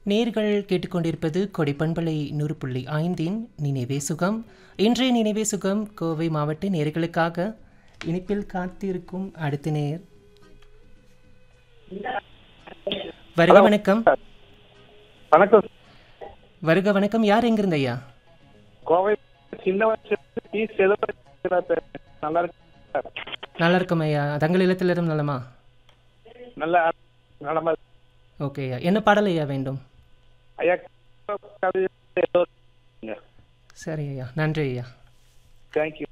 நேர்கள் கேட்டுக்கொண்டிருப்பது கொடைப்பண்பலை நூறு புள்ளி ஐந்தின் நினைவே சுகம் இன்றைய நினைவே சுகம் கோவை மாவட்ட நேர்களுக்காக இனிப்பில் காத்திருக்கும் அடுத்த நேர் வருக வணக்கம் வணக்கம் வருக வணக்கம் யார் எங்கிருந்த ஐயா கோவை சின்ன வயசுல டி செல்வராஜ் சார். நல்லா இருக்கு சார். நல்லா இருக்கும் ஐயா தங்கள் இல்லத்திலிரும் நலமா நல்ல நலமா இருக்கு. ஓகே ஐயா என்ன பாடல் ஐயா வேண்டும் ஐயா கவிதை ஏதோ சரி ஐயா நன்றி ஐயா தேங்க்யூ